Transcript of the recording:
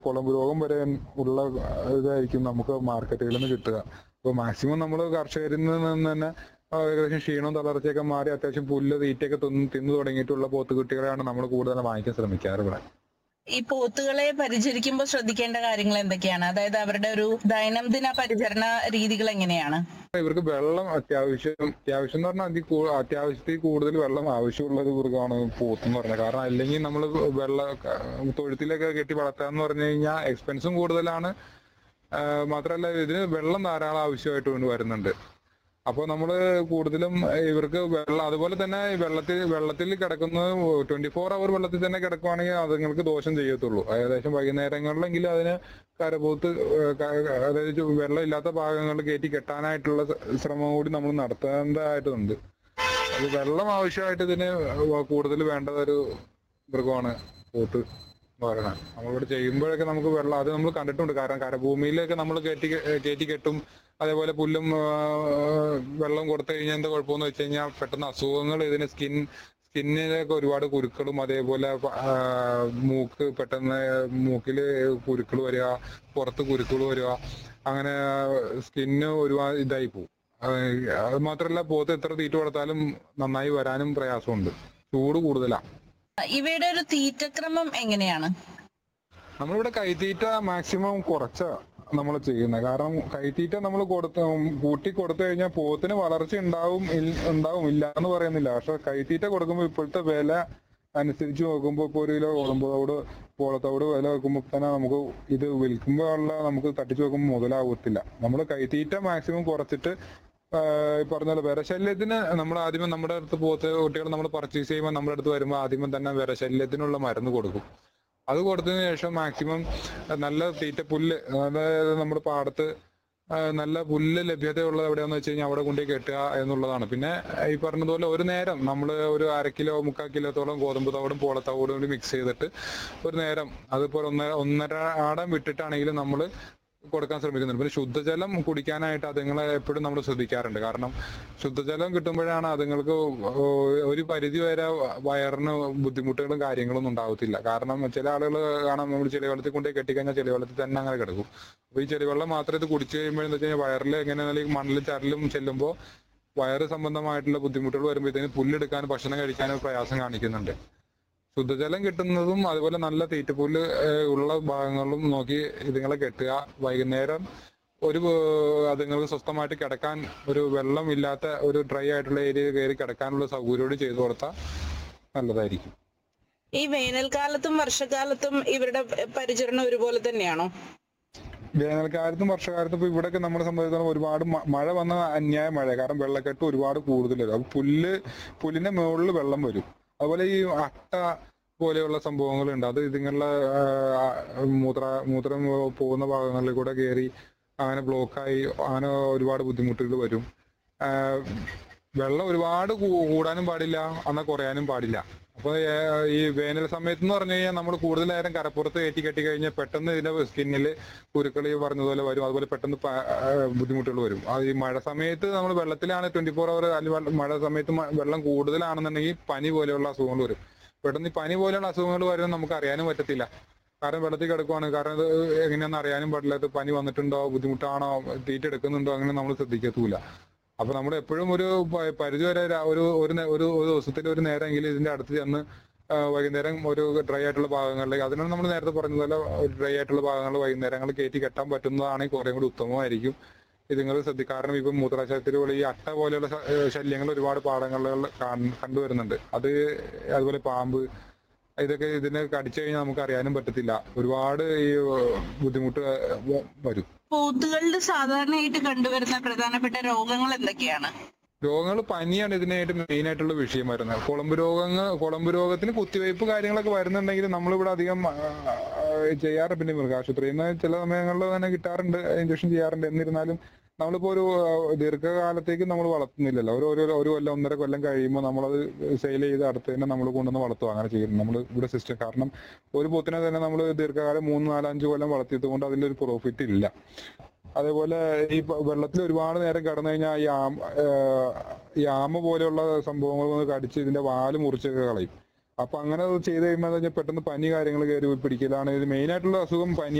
കുളമ്പ് രോഗം വരെ ഉള്ള ഇതായിരിക്കും നമുക്ക് മാർക്കറ്റുകളിൽ നിന്ന് കിട്ടുക അപ്പോൾ മാക്സിമം നമ്മൾ കർഷകരിൽ നിന്ന് തന്നെ ആ, ഏകദേശം ക്ഷീണവും തളർച്ചയൊക്കെ മാറി അത്യാവശ്യം പുല്ല് തീറ്റയൊക്കെ തിന്ന് തിന്നു തുടങ്ങിയിട്ടുള്ള പോത്തുകുട്ടികളെയാണ് നമ്മൾ കൂടുതൽ വാങ്ങിക്കാൻ ശ്രമിക്കാറ് ഇവിടെ ഈ പോത്തുകളെ പരിചരിക്കുമ്പോൾ ശ്രദ്ധിക്കേണ്ട കാര്യങ്ങൾ എന്തൊക്കെയാണ് അതായത് അവരുടെ ഒരു ദൈനംദിന പരിചരണ രീതികൾ എങ്ങനെയാണ് ഇവർക്ക് വെള്ളം അത്യാവശ്യം അത്യാവശ്യം എന്ന് പറഞ്ഞാൽ അതി കൂ- അത്യാവശ്യത്തിൽ കൂടുതൽ വെള്ളം ആവശ്യമുള്ള ഒരു മൃഗമാണ് പോത്ത് എന്ന് പറഞ്ഞത് കാരണം അല്ലെങ്കിൽ നമ്മൾ വെള്ള തൊഴുത്തിലൊക്കെ കെട്ടി വളർത്താന്ന് പറഞ്ഞു കഴിഞ്ഞാൽ എക്സ്പെൻസും കൂടുതലാണ് ആ, മാത്രമല്ല ഇതിന് വെള്ളം ധാരാളം ആവശ്യമായിട്ട് കൊണ്ട് വരുന്നുണ്ട് അപ്പോൾ നമ്മൾ കൂടുതലും ഇവർക്ക് വെള്ളം അതുപോലെ തന്നെ ഈ വെള്ളത്തിൽ വെള്ളത്തിൽ കിടക്കുന്നത് ട്വന്റി ഫോർ അവർ വെള്ളത്തിൽ തന്നെ കിടക്കുവാണെങ്കിൽ അതുങ്ങൾക്ക് ദോഷം ചെയ്യത്തുള്ളൂ ഏകദേശം വൈകുന്നേരങ്ങളിലെങ്കിലും അതിന് കരപോത്ത് ഏഹ് ക- അതായത് ചു- വെള്ളം ഇല്ലാത്ത ഭാഗങ്ങളിൽ കയറ്റി കെട്ടാനായിട്ടുള്ള സ- ശ്രമം കൂടി നമ്മൾ നടത്തേണ്ടതായിട്ടുണ്ട് അത് വെള്ളം ആവശ്യമായിട്ട് ഇതിന് കൂടുതൽ വേണ്ട ഒരു മൃഗമാണ് പോത്ത് എന്ന് പറയുന്നത് നമ്മളിവിടെ ചെയ്യുമ്പോഴൊക്കെ നമുക്ക് വെള്ളം അത് നമ്മൾ കണ്ടിട്ടുണ്ട് കാരണം കരഭൂമിയിലൊക്കെ നമ്മൾ കയറ്റി കയറ്റി കെട്ടും അതേപോലെ പുല്ലും ആ, വെള്ളം കൊടുത്തു കഴിഞ്ഞാൽ എന്താ കുഴപ്പമെന്ന് വെച്ച് കഴിഞ്ഞാൽ പെട്ടെന്ന് അസുഖങ്ങൾ ഇതിന് സ്കിൻ സ്കിന്നിലൊക്കെ ഒരുപാട് കുരുക്കളും അതേപോലെ ആ, മൂക്ക് പെട്ടെന്ന് മൂക്കില് കുരുക്കൾ വരിക പുറത്ത് കുരുക്കൾ വരിക അങ്ങനെ സ്കിന്ന് ഒരുപാട് ഇതായി പോകും അത് മാത്രമല്ല പോത്ത് എത്ര തീറ്റ കൊടുത്താലും നന്നായി വരാനും പ്രയാസമുണ്ട് ചൂട് കൂടുതലാണ് ഇവയുടെ ഒരു തീറ്റക്രമം എങ്ങനെയാണ് നമ്മളിവിടെ കൈത്തീറ്റ മാക്സിമം കുറച്ച നമ്മൾ ചെയ്യുന്നത് കാരണം കൈത്തീറ്റ നമ്മൾ കൊടുത്ത് കൂട്ടി കൊടുത്തു കഴിഞ്ഞാൽ പോത്തിന് വളർച്ച ഉണ്ടാവും ഇൽ- ഉണ്ടാവും ഇല്ല എന്ന് പറയുന്നില്ല പക്ഷെ കൈത്തീറ്റ കൊടുക്കുമ്പോൾ ഇപ്പോഴത്തെ വില അനുസരിച്ച് നോക്കുമ്പോൾ ഇപ്പോൾ ഒരു കിലോ കുളമ്പതോട് പോളത്തോട് വില വെക്കുമ്പോൾ തന്നെ നമുക്ക് ഇത് വിൽക്കുമ്പോൾ ഉള്ള നമുക്ക് തട്ടിച്ചു വെക്കുമ്പോൾ മുതലാവത്തില്ല നമ്മൾ കൈത്തീറ്റ മാക്സിമം കുറച്ചിട്ട് ആഹ് ഈ പറഞ്ഞ പോലെ വിരശല്യത്തിന് നമ്മൾ ആദ്യമേ നമ്മുടെ അടുത്ത് പോത്ത് കുട്ടികൾ നമ്മൾ പർച്ചേസ് ചെയ്യുമ്പോൾ നമ്മുടെ അടുത്ത് വരുമ്പോൾ ആദ്യമേ തന്നെ വിരശല്യത്തിനുള്ള മരുന്ന് കൊടുക്കും അത് കൊടുത്തതിന് ശേഷം മാക്സിമം നല്ല തീറ്റ പുല്ല് അതായത് നമ്മുടെ പാടത്ത് ആ, നല്ല പുല്ല് ലഭ്യതയുള്ളത് എവിടെയാന്ന് വെച്ച് കഴിഞ്ഞാൽ അവിടെ കൊണ്ടുപോയി കെട്ടുക എന്നുള്ളതാണ് പിന്നെ ഈ പറഞ്ഞതുപോലെ ഒരു നേരം നമ്മൾ ഒരു അര കിലോ മുക്കാൽ കിലോത്തോളം ഗോതമ്പ് തവിടും പോളത്തവിടും കൂടി മിക്സ് ചെയ്തിട്ട് ഒരു നേരം അതിപ്പോൾ ഒന്നര ഒന്നര ആടം വിട്ടിട്ടാണെങ്കിലും നമ്മൾ കൊടുക്കാൻ ശ്രമിക്കുന്നുണ്ട് പിന്നെ ശുദ്ധജലം കുടിക്കാനായിട്ട് അതുങ്ങളെ എപ്പോഴും നമ്മൾ ശ്രദ്ധിക്കാറുണ്ട് കാരണം ശുദ്ധജലം കിട്ടുമ്പോഴാണ് അതുങ്ങൾക്ക് ഒരു പരിധി വരെ വയറിന് ബുദ്ധിമുട്ടുകളും കാര്യങ്ങളൊന്നും ഉണ്ടാവത്തില്ല കാരണം ചില ആളുകൾ കാണാം നമ്മൾ ചെളിവെള്ളത്തിൽ കൊണ്ടുപോയി കെട്ടിക്കഴിഞ്ഞാൽ ചെളിവെള്ളത്തിൽ തന്നെ അങ്ങനെ കിടക്കും അപ്പൊ ഈ ചെളിവെള്ളം മാത്രം ഇത് കുടിച്ചു കഴിയുമ്പോഴെന്ന് വെച്ച് കഴിഞ്ഞാൽ വയറിൽ എങ്ങനെയാണെങ്കിൽ മണ്ണിലും ചരലും ചെല്ലുമ്പോൾ വയറ് സംബന്ധമായിട്ടുള്ള ബുദ്ധിമുട്ടുകൾ വരുമ്പോഴത്തേന് പുല്ലെടുക്കാനും ഭക്ഷണം കഴിക്കാനും പ്രയാസം കാണിക്കുന്നുണ്ട് ശുദ്ധജലം കിട്ടുന്നതും അതുപോലെ നല്ല തീറ്റപ്പുല്ല് ഏഹ്, ഉള്ള ഭാഗങ്ങളും നോക്കി ഇതുങ്ങളെ കെട്ടുക വൈകുന്നേരം ഒരു ഏഹ്, അതുങ്ങൾക്ക് സ്വസ്ഥമായിട്ട് കിടക്കാൻ ഒരു വെള്ളം ഇല്ലാത്ത ഒരു ഡ്രൈ ആയിട്ടുള്ള ഏരിയ കയറി കിടക്കാനുള്ള സൗകര്യം കൂടി ചെയ്തു കൊടുത്താൽ നല്ലതായിരിക്കും ഈ വേനൽക്കാലത്തും വർഷക്കാലത്തും ഇവരുടെ പരിചരണം ഒരുപോലെ തന്നെയാണോ വേനൽക്കാലത്തും വർഷകാലത്തും ഇപ്പൊ ഇവിടെയൊക്കെ നമ്മളെ സംബന്ധിച്ചിടത്തോളം ഒരുപാട് മ- മഴ വന്ന അന്യായ മഴ കാരണം വെള്ളക്കെട്ട് ഒരുപാട് കൂടുതൽ വരും അപ്പൊ പുല്ല് പുല്ലിന്റെ മുകളിൽ വെള്ളം വരും അതുപോലെ ഈ അട്ട പോലെയുള്ള സംഭവങ്ങളുണ്ട് അത് ഇതിങ്ങളുടെ ആ, മൂത്ര മൂത്രം പോകുന്ന ഭാഗങ്ങളിൽ കൂടെ കയറി അങ്ങനെ ബ്ലോക്കായി അങ്ങനെ ഒരുപാട് ബുദ്ധിമുട്ടുകൾ വരും ആ, വെള്ളം ഒരുപാട് കൂ- കൂടാനും പാടില്ല എന്നാൽ കുറയാനും പാടില്ല അപ്പൊ ഏ- ഈ വേനൽ സമയത്ത് എന്ന് പറഞ്ഞു കഴിഞ്ഞാൽ നമ്മൾ കൂടുതൽ നേരം കരപ്പുറത്ത് കയറ്റി കെട്ടി കഴിഞ്ഞാൽ പെട്ടെന്ന് ഇതിന്റെ സ്കിന്നിൽ കുരുക്കൾ ഈ പറഞ്ഞതുപോലെ വരും അതുപോലെ പെട്ടെന്ന് പ- ആ, ബുദ്ധിമുട്ടുകൾ വരും അത് ഈ മഴ സമയത്ത് നമ്മൾ വെള്ളത്തിലാണ് ട്വന്റി ഫോർ അവർ അല്ലെങ്കിൽ മഴ സമയത്ത് മ- വെള്ളം കൂടുതലാണെന്നുണ്ടെങ്കിൽ പനി പോലെയുള്ള അസുഖങ്ങൾ വരും പെട്ടെന്ന് ഈ പനി പോലെയുള്ള അസുഖങ്ങൾ വരുന്നത് നമുക്ക് അറിയാനും പറ്റത്തില്ല കാരണം വെള്ളത്തിൽ കിടക്കുവാണ് കാരണം ഇത് എങ്ങനെയാണെന്ന് അറിയാനും പാടില്ല ഇത് പനി വന്നിട്ടുണ്ടോ ബുദ്ധിമുട്ടാണോ തീറ്റ എടുക്കുന്നുണ്ടോ അങ്ങനെ നമ്മൾ ശ്രദ്ധിക്കത്തുമില്ല അപ്പൊ നമ്മൾ എപ്പോഴും ഒരു പ- പരിധി വരെ ര- ഒരു ഒരു നേ- ഒരു ഒരു ദിവസത്തിൽ ഒരു നേരമെങ്കിലും ഇതിന്റെ അടുത്ത് ചെന്ന് ആ, വൈകുന്നേരം ഒരു ഡ്രൈ ആയിട്ടുള്ള ഭാഗങ്ങളിലേക്ക് അതിനാണ് നമ്മൾ നേരത്തെ പറഞ്ഞതുപോലെ ഒരു ഡ്രൈ ആയിട്ടുള്ള ഭാഗങ്ങൾ വൈകുന്നേരങ്ങൾ കയറ്റി കെട്ടാൻ പറ്റുന്നതാണെങ്കിൽ കുറേ കൂടി ഉത്തമമായിരിക്കും ഇത് നിങ്ങൾ ശ്രദ്ധിക്കും കാരണം ഇപ്പം മൂത്രാശയത്തിൽ പോലെ ഈ അട്ട പോലെയുള്ള ശ- ഏഹ് ശല്യങ്ങൾ ഒരുപാട് പാടങ്ങളിൽ കാണ്- കണ്ടുവരുന്നുണ്ട് അത് അതുപോലെ പാമ്പ് ഇതൊക്കെ ഇതിനെ കടിച്ചു കഴിഞ്ഞാൽ നമുക്ക് അറിയാനും പറ്റത്തില്ല ഒരുപാട് ഈ ഏഹ്, ബുദ്ധിമുട്ട് ഏഹ്, വരും പോത്തുകളിൽ സാധാരണയായിട്ട് കണ്ടുവരുന്ന പ്രധാനപ്പെട്ട രോഗങ്ങൾ എന്തൊക്കെയാണ് രോഗങ്ങൾ പനിയാണ് ഇതിനായിട്ട് മെയിൻ ആയിട്ടുള്ള വിഷയം വരുന്നത് കുളമ്പ് രോഗങ്ങൾ കുളമ്പ് രോഗത്തിന് കുത്തിവയ്പ്പ് കാര്യങ്ങളൊക്കെ വരുന്നുണ്ടെങ്കിൽ നമ്മളിവിടെ അധികം ആ, ആ, ചെയ്യാറ് പിന്നെ മൃഗാശുപത്രിയിൽ നിന്ന് ചില സമയങ്ങളിൽ തന്നെ കിട്ടാറുണ്ട് ഇഞ്ചക്ഷൻ ചെയ്യാറുണ്ട് എന്നിരുന്നാലും നമ്മളിപ്പോ ഒരു ആ, ദീർഘകാലത്തേക്ക് നമ്മൾ വളർത്തുന്നില്ലല്ലോ ഒരു ഒരു ഒരു കൊല്ലം ഒന്നര കൊല്ലം കഴിയുമ്പോൾ നമ്മളത് സെയിൽ ചെയ്ത് അടുത്ത് തന്നെ നമ്മൾ കൊണ്ടുവന്ന് വളർത്തുക അങ്ങനെ ചെയ്യുന്നു നമ്മൾ ഇവിടെ സിസ്റ്റം കാരണം ഒരു പോത്തിനെ തന്നെ നമ്മൾ ദീർഘകാലം മൂന്ന് നാലഞ്ച് കൊല്ലം വളർത്തിയത് കൊണ്ട് അതിലൊരു പ്രോഫിറ്റ് ഇല്ല അതേപോലെ ഈ പ- വെള്ളത്തിൽ ഒരുപാട് നേരം കിടന്നു കഴിഞ്ഞാൽ ഈ ആമ ഏഹ് ഈ ആമ പോലെയുള്ള സംഭവങ്ങൾ വന്ന് കടിച്ച് ഇതിന്റെ വാല് മുറിച്ചൊക്കെ കളയും അപ്പൊ അങ്ങനെ അത് ചെയ്ത് കഴിയുമ്പോൾ എന്താ വെച്ചാൽ പെട്ടെന്ന് പനി കാര്യങ്ങൾ കയറി പിടിക്കലാണ് ഇത് മെയിൻ ആയിട്ടുള്ള അസുഖം പനി